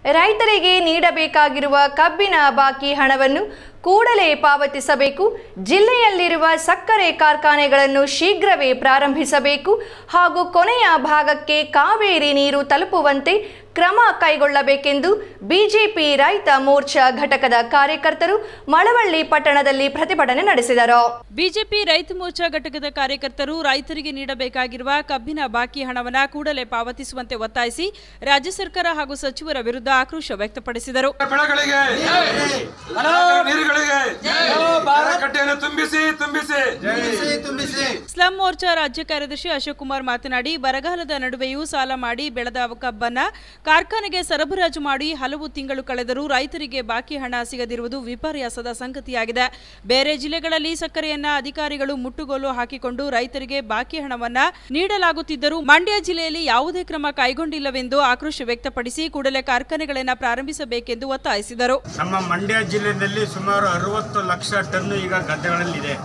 ರೈತರಿಗೆ ನೀಡಬೇಕಾಗಿರುವ ಕಬ್ಬಿನ ಬಾಕಿ ಹಣವನ್ನು ಕೂಡಲೇ ಪಾವತಿಸಬೇಕು ಜಿಲ್ಲೆಯಲ್ಲಿರುವ ಸಕ್ಕರೆ ಕಾರ್ಖಾನೆಗಳನ್ನು ಶೀಘ್ರವೇ ಪ್ರಾರಂಭಿಸಬೇಕು ಹಾಗೂ ಕೊನೆಯ ಭಾಗಕ್ಕೆ ಕಾವೇರಿ ನೀರು ತಲುಪುವಂತೆ ಕ್ರಮ ಕೈಗೊಳ್ಳಬೇಕೆಂದು ಬಿಜೆಪಿ ರೈತ ಮೋರ್ಚಾ ಘಟಕದ ಕಾರ್ಯಕರ್ತರು ಮಳವಳ್ಳಿ ಪಟ್ಟಣದಲ್ಲಿ ಪ್ರತಿಭಟನೆ ನಡೆಸಿದರು ಬಿಜೆಪಿ ರೈತ ಮೋರ್ಚಾ ಘಟಕದ ಕಾರ್ಯಕರ್ತರು ರೈತರಿಗೆ ನೀಡಬೇಕಾಗಿರುವ ಕಬ್ಬಿನ ಬಾಕಿ ಹಣವನ್ನು ಕೂಡಲೇ ಪಾವತಿಸುವಂತೆ ಒತ್ತಾಯಿಸಿ ರಾಜ್ಯ ಸರ್ಕಾರ ಹಾಗೂ ಸಚಿವರ ವಿರುದ್ಧ ಆಕ್ರೋಶ ವ್ಯಕ್ತಪಡಿಸಿದರು ಬೆಳೆಗಳಿಗೆ ನೀರುಗಳಿಗೆ ಕಟ್ಟೆಯನ್ನು ತುಂಬಿಸಿ ತುಂಬಿಸಿ ಸ್ಲಂ ಮೋರ್ಚಾ ರಾಜ್ಯ ಕಾರ್ಯದರ್ಶಿ ಅಶೋಕ್ ಕುಮಾರ್ ಮಾತನಾಡಿ ಬರಗಾಲದ ನಡುವೆಯೂ ಸಾಲ ಮಾಡಿ ಬೆಳೆದ ಕಬ್ಬನ್ನ ಕಾರ್ಖಾನೆಗೆ ಸರಬರಾಜು ಮಾಡಿ ಹಲವು ತಿಂಗಳು ಕಳೆದರೂ ರೈತರಿಗೆ ಬಾಕಿ ಹಣ ಸಿಗದಿರುವುದು ವಿಪರ್ಯಾಸದ ಸಂಗತಿಯಾಗಿದೆ ಬೇರೆ ಜಿಲ್ಲೆಗಳಲ್ಲಿ ಸಕ್ಕರೆಯನ್ನ ಅಧಿಕಾರಿಗಳು ಮುಟ್ಟುಗೋಲು ಹಾಕಿಕೊಂಡು ರೈತರಿಗೆ ಬಾಕಿ ಹಣವನ್ನ ನೀಡಲಾಗುತ್ತಿದ್ದರೂ ಮಂಡ್ಯ ಜಿಲ್ಲೆಯಲ್ಲಿ ಯಾವುದೇ ಕ್ರಮ ಕೈಗೊಂಡಿಲ್ಲವೆಂದು ಆಕ್ರೋಶ ವ್ಯಕ್ತಪಡಿಸಿ ಕೂಡಲೇ ಕಾರ್ಖಾನೆಗಳನ್ನ ಪ್ರಾರಂಭಿಸಬೇಕೆಂದು ಒತ್ತಾಯಿಸಿದರು ನಮ್ಮ ಮಂಡ್ಯ ಜಿಲ್ಲೆಯಲ್ಲಿ ಸುಮಾರು ಅರವತ್ತು ಲಕ್ಷ ಟನ್ ಈಗ ಗದ್ದೆಗಳಲ್ಲಿದೆ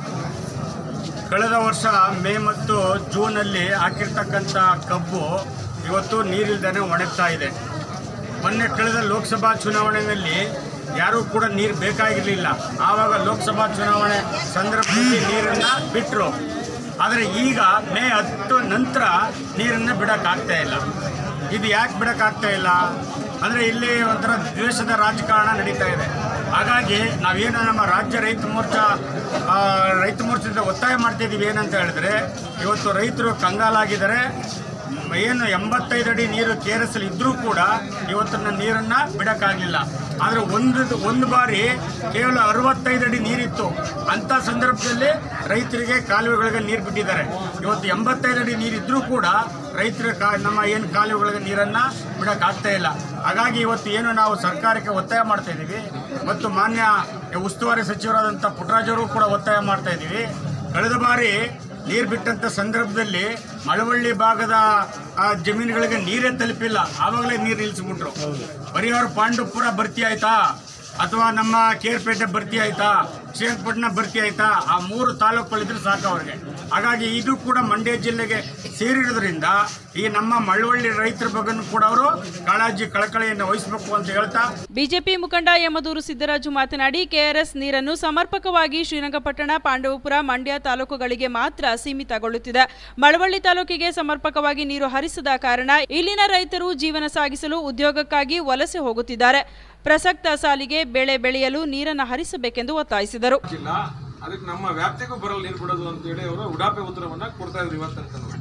ಕಳೆದ ವರ್ಷ ಮೇ ಮತ್ತು ಜೂನಲ್ಲಿ ಹಾಕಿರ್ತಕ್ಕಂಥ ಕಬ್ಬು ಇವತ್ತು ನೀರಿಲ್ದೇ ಒಣಗ್ತಾ ಇದೆ ಮೊನ್ನೆ ಕಳೆದ ಲೋಕಸಭಾ ಚುನಾವಣೆಯಲ್ಲಿ ಯಾರೂ ಕೂಡ ನೀರು ಬೇಕಾಗಿರಲಿಲ್ಲ ಆವಾಗ ಲೋಕಸಭಾ ಚುನಾವಣೆ ಸಂದರ್ಭದಲ್ಲಿ ನೀರನ್ನು ಬಿಟ್ಟರು ಆದರೆ ಈಗ ಮೇ ಹತ್ತು ನಂತರ ನೀರನ್ನು ಬಿಡೋಕ್ಕಾಗ್ತಾ ಇಲ್ಲ ಇದು ಯಾಕೆ ಬಿಡೋಕ್ಕಾಗ್ತಾ ಇಲ್ಲ ಅಂದರೆ ಇಲ್ಲಿ ಒಂಥರ ದ್ವೇಷದ ರಾಜಕಾರಣ ನಡೀತಾ ಇದೆ ಹಾಗಾಗಿ ನಾವೇನು ನಮ್ಮ ರಾಜ್ಯ ರೈತ ಮೋರ್ಚಾ ಆ, ರೈತ ಮೋರ್ಚಾದಿಂದ ಒತ್ತಾಯ ಮಾಡ್ತಾ ಇದ್ದೀವಿ ಏನಂತ ಹೇಳಿದ್ರೆ ಇವತ್ತು ರೈತರು ಕಂಗಾಲಾಗಿದ್ದಾರೆ ಮ್, ಏನು ಎಂಬತ್ತೈದು ಅಡಿ ನೀರು ಕೆ ಆರ್ ಎಸ್ ಇದ್ರೂ ಕೂಡ ಇವತ್ತಿನ ನೀರನ್ನು ಬಿಡೋಕ್ಕಾಗಲಿಲ್ಲ ಆದರೆ ಒಂದು ಒಂದು ಬಾರಿ ಕೇವಲ ಅರವತ್ತೈದು ಅಡಿ ನೀರಿತ್ತು ಅಂಥ ಸಂದರ್ಭದಲ್ಲಿ ರೈತರಿಗೆ ಕಾಲುವೆಗಳಿಗೆ ನೀರು ಬಿಟ್ಟಿದ್ದಾರೆ ಇವತ್ತು ಎಂಬತ್ತೈದು ಅಡಿ ನೀರಿದ್ರೂ ಕೂಡ ರೈತರ ಕಾ ನಮ್ಮ ಏನು ಕಾಲುವೆಗಳಿಗೆ ನೀರನ್ನು ಬಿಡೋಕ್ಕಾಗ್ತಾ ಇಲ್ಲ ಹಾಗಾಗಿ ಇವತ್ತು ಏನು ನಾವು ಸರ್ಕಾರಕ್ಕೆ ಒತ್ತಾಯ ಮಾಡ್ತಾ ಇದ್ದೀವಿ ಮತ್ತು ಮಾನ್ಯ ಉಸ್ತುವಾರಿ ಸಚಿವರಾದಂಥ ಪುಟ್ಟರಾಜವರು ಕೂಡ ಒತ್ತಾಯ ಮಾಡ್ತಾ ಇದ್ದೀವಿ ಕಳೆದ ಬಾರಿ ನೀರು ಬಿಟ್ಟಂಥ ಸಂದರ್ಭದಲ್ಲಿ ಮಳವಳ್ಳಿ ಭಾಗದ ಆ, ಜಮೀನುಗಳಿಗೆ ನೀರೇ ತಲುಪಿಲ್ಲ ಆವಾಗಲೇ ನೀರು ನಿಲ್ಲಿಸ್ಬಿಟ್ರು ಪರಿಹಾರ ಪಾಂಡುಪುರ ಭರ್ತಿ ಆಯ್ತಾ ಅಥವಾ ನಮ್ಮ ಕೇರ್ಪೇಟೆ ಭರ್ತಿ ಆಯ್ತಾ ಶ್ರೀರಂಗಪಟ್ಟಣ ಭರ್ತಿ ಆಯ್ತಾ ಆ ಮೂರು ತಾಲೂಕುಗಳಿದ್ರೆ ಸಾಕು ಅವ್ರಿಗೆ ಹಾಗಾಗಿ ಇದು ಕೂಡ ಮಂಡ್ಯ ಜಿಲ್ಲೆಗೆ ಸೇರಿರೋದ್ರಿಂದ ಈ ನಮ್ಮ ಮಳವಳ್ಳಿ ರೈತರ ಬಗ್ಗೆನೂ ಕೂಡ ಅವರು ಕಾಳಜಿ ಕಳಕಳಿಯನ್ನು ವಹಿಸಬೇಕು ಅಂತ ಹೇಳ್ತಾ ಬಿಜೆಪಿ ಮುಖಂಡ ಯಮದೂರು ಸಿದ್ದರಾಜು ಮಾತನಾಡಿ ಕೆಆರ್ಎಸ್ ನೀರನ್ನು ಸಮರ್ಪಕವಾಗಿ ಶ್ರೀರಂಗಪಟ್ಟಣ ಪಾಂಡವಪುರ ಮಂಡ್ಯ ತಾಲೂಕುಗಳಿಗೆ ಮಾತ್ರ ಸೀಮಿತಗೊಳ್ಳುತ್ತಿದೆ ಮಳವಳ್ಳಿ ತಾಲೂಕಿಗೆ ಸಮರ್ಪಕವಾಗಿ ನೀರು ಹರಿಸದ ಕಾರಣ ಇಲ್ಲಿನ ರೈತರು ಜೀವನ ಸಾಗಿಸಲು ಉದ್ಯೋಗಕ್ಕಾಗಿ ವಲಸೆ ಹೋಗುತ್ತಿದ್ದಾರೆ ಪ್ರಸಕ್ತ ಸಾಲಿಗೆ ಬೆಳೆ ಬೆಳೆಯಲು ನೀರನ್ನು ಹರಿಸಬೇಕೆಂದು ಒತ್ತಾಯಿಸಿದರು ಇಲ್ಲ ಅದಕ್ಕೆ ನಮ್ಮ ವ್ಯಾಪ್ತಿಗೂ ಬರಲ್ಲ ನೀರು ಬಿಡೋದು ಅಂತೇಳಿ ಅವರು ಉಡಾಪೆ ಉತ್ತರವನ್ನ ಕೊಡ್ತಾ ಇದ್ರು ಇವತ್ತು ತನಕ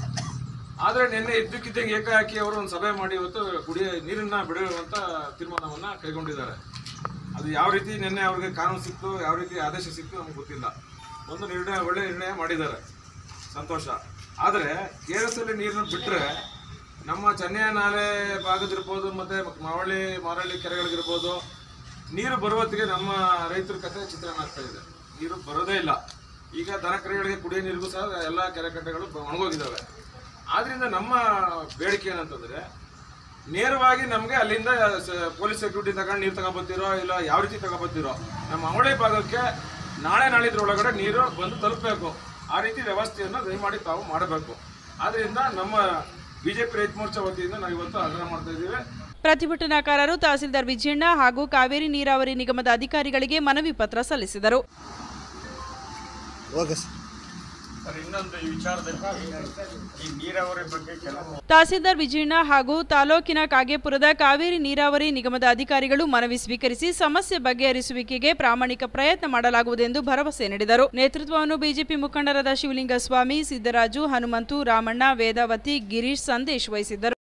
ಆದ್ರೆ ನಿನ್ನೆ ಇದ್ದಕ್ಕಿದ್ದಂಗೆ ಏಕಾಏಕಿ ಅವರು ಒಂದು ಸಭೆ ಮಾಡಿ ಇವತ್ತು ಕುಡಿಯ ನೀರನ್ನ ಬಿಡುವಂತ ತೀರ್ಮಾನವನ್ನ ಕೈಗೊಂಡಿದ್ದಾರೆ ಅದು ಯಾವ ರೀತಿ ನಿನ್ನೆ ಅವ್ರಿಗೆ ಕಾನೂನು ಸಿಕ್ತು ಯಾವ ರೀತಿ ಆದೇಶ ಸಿಕ್ತು ನಮ್ಗೆ ಗೊತ್ತಿಲ್ಲ ಒಂದು ನಿರ್ಣಯ ಒಳ್ಳೆ ನಿರ್ಣಯ ಮಾಡಿದ್ದಾರೆ ಸಂತೋಷ ಆದರೆ ಕೆ ಎಸ್ ಅಲ್ಲಿ ನೀರನ್ನ ಬಿಟ್ಟರೆ ನಮ್ಮ ಚೆನ್ನೈ ನಾಲೆ ಭಾಗದಿರ್ಬೋದು ಮತ್ತೆ ಮಾವಳ್ಳಿ ಮಾರಳ್ಳಿ ಕೆರೆಗಳಿಗಿರ್ಬೋದು ನೀರು ಬರುವತ್ತಿಗೆ ನಮ್ಮ ರೈತರ ಕಥೆ ಚಿತ್ರಣ ಆಗ್ತಾ ಇದೆ ನೀರು ಬರೋದೇ ಇಲ್ಲ ಈಗ ದನ ಕರೆಗಳಿಗೆ ಕುಡಿಯೋ ನೀರಿಗೂ ಸಹ ಎಲ್ಲ ಕೆರೆ ಕಟ್ಟೆಗಳು ಒಣಗೋಗಿದ್ದಾವೆ ಆದ್ರಿಂದ ನಮ್ಮ ಬೇಡಿಕೆ ಏನಂತಂದ್ರೆ ನೇರವಾಗಿ ನಮಗೆ ಅಲ್ಲಿಂದ ಸ- ಪೊಲೀಸ್ ಸೆಕ್ಯೂರಿಟಿ ತಗೊಂಡು ನೀರು ತಗೊಬತ್ತೀರೋ ಇಲ್ಲ ಯಾವ ರೀತಿ ತಗೊಬತ್ತೀರೋ ನಮ್ಮ ಅವಳಿ ಭಾಗಕ್ಕೆ ನಾಳೆ ನಾಳಿದ್ರೊಳಗಡೆ ನೀರು ಬಂದು ತಲುಪಬೇಕು ಆ ರೀತಿ ವ್ಯವಸ್ಥೆಯನ್ನು ದಯಮಾಡಿ ತಾವು ಮಾಡಬೇಕು ಆದ್ರಿಂದ ನಮ್ಮ ಬಿಜೆಪಿ ರೈತ ಮೋರ್ಚಾ ವತಿಯಿಂದ ನಾವು ಇವತ್ತು ಆಗ್ರಹ ಮಾಡ್ತಾ ಇದ್ದೀವಿ ಪ್ರತಿಭಟನಾಕಾರರು ತಹಸೀಲ್ದಾರ್ ವಿಜಯಣ್ಣ ಹಾಗೂ ಕಾವೇರಿ ನೀರಾವರಿ ನಿಗಮದ ಅಧಿಕಾರಿಗಳಿಗೆ ಮನವಿ ಪತ್ರ ಸಲ್ಲಿಸಿದರು ಸರ್ ಇನ್ನೊಂದು ಈ ವಿಚಾರದಲ್ಲಿ ಈ ನೀರಾವರಿ ಬಗ್ಗೆ ಕೆಲವು ತಹಸೀಲ್ದಾರ್ ವಿಜಯಣ್ಣ ಹಾಗೂ ತಾಲೂಕಿನ ಕಾಗೇಪುರದ ಕಾವೇರಿ ನೀರಾವರಿ ನಿಗಮದ ಅಧಿಕಾರಿಗಳು ಮನವಿ ಸ್ವೀಕರಿಸಿ ಸಮಸ್ಯೆ ಬಗೆಹರಿಸುವಿಕೆಗೆ ಪ್ರಾಮಾಣಿಕ ಪ್ರಯತ್ನ ಮಾಡಲಾಗುವುದೆಂದು ಭರವಸೆ ನೀಡಿದರು ನೇತೃತ್ವವನ್ನು ಬಿಜೆಪಿ ಮುಖಂಡರಾದ ಶಿವಲಿಂಗ ಸ್ವಾಮಿ ಸಿದ್ದರಾಜು ಹನುಮಂತು ರಾಮಣ್ಣ ವೇದಾವತಿ ಗಿರೀಶ್ ಸಂದೇಶ್ ವಹಿಸಿದ್ದರು